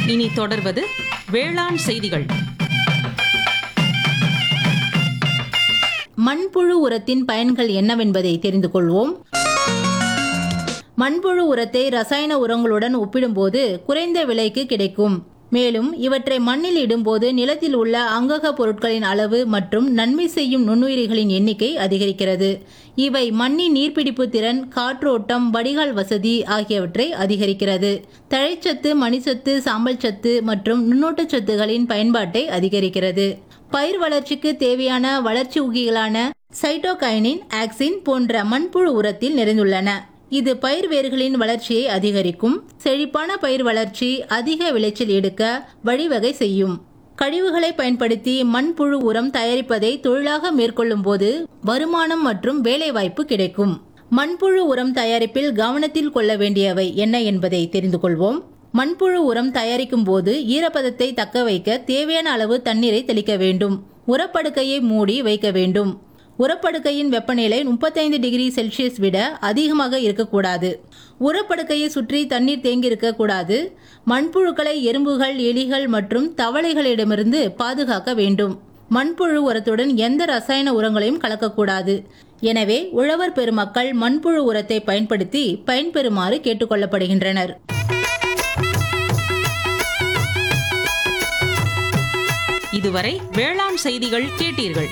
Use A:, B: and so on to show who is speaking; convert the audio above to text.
A: இனி தொடர்வது வேளாண் செய்திகள்
B: மண்புழு உரத்தின் பயன்கள் என்னவென்பதை தெரிந்து கொள்வோம் மண்புழு உரத்தை ரசாயன உரங்களுடன் ஒப்பிடும்போது குறைந்த விலைக்கு கிடைக்கும் மேலும் இவற்றை மண்ணில் இடும்போது நிலத்தில் உள்ள அங்கக பொருட்களின் அளவு மற்றும் நன்மை செய்யும் நுண்ணுயிரிகளின் எண்ணிக்கை அதிகரிக்கிறது இவை மண்ணின் நீர்பிடிப்பு திறன் காற்றோட்டம் வடிகால் வசதி ஆகியவற்றை அதிகரிக்கிறது தழைச்சத்து மணிச்சத்து சாம்பல் சத்து மற்றும் நுண்ணூட்டச்சத்துகளின் பயன்பாட்டை அதிகரிக்கிறது பயிர் வளர்ச்சிக்கு தேவையான வளர்ச்சி உகிகளான சைட்டோகைனின் ஆக்சின் போன்ற மண்புழு உரத்தில் நிறைந்துள்ளன இது பயிர் வேர்களின் வளர்ச்சியை அதிகரிக்கும் செழிப்பான பயிர் வளர்ச்சி அதிக விளைச்சல் எடுக்க வழிவகை செய்யும் கழிவுகளை பயன்படுத்தி மண்புழு உரம் தயாரிப்பதை தொழிலாக மேற்கொள்ளும் போது வருமானம் மற்றும் வேலைவாய்ப்பு கிடைக்கும் மண்புழு உரம் தயாரிப்பில் கவனத்தில் கொள்ள வேண்டியவை என்ன என்பதை தெரிந்து கொள்வோம் மண்புழு உரம் தயாரிக்கும் போது ஈரப்பதத்தை தக்க வைக்க தேவையான அளவு தண்ணீரை தெளிக்க வேண்டும் உரப்படுக்கையை மூடி வைக்க வேண்டும் உரப்படுக்கையின் வெப்பநிலை முப்பத்தைந்து டிகிரி செல்சியஸ் விட அதிகமாக இருக்கக்கூடாது உரப்படுக்கையை சுற்றி தண்ணீர் தேங்கியிருக்க கூடாது மண்புழுக்களை எறும்புகள் எலிகள் மற்றும் தவளைகளிடமிருந்து பாதுகாக்க வேண்டும் மண்புழு உரத்துடன் எந்த ரசாயன உரங்களையும் கலக்கக்கூடாது எனவே உழவர் பெருமக்கள் மண்புழு உரத்தை பயன்படுத்தி பயன்பெறுமாறு கேட்டுக்கொள்ளப்படுகின்றனர்
A: இதுவரை வேளாண் செய்திகள் கேட்டீர்கள்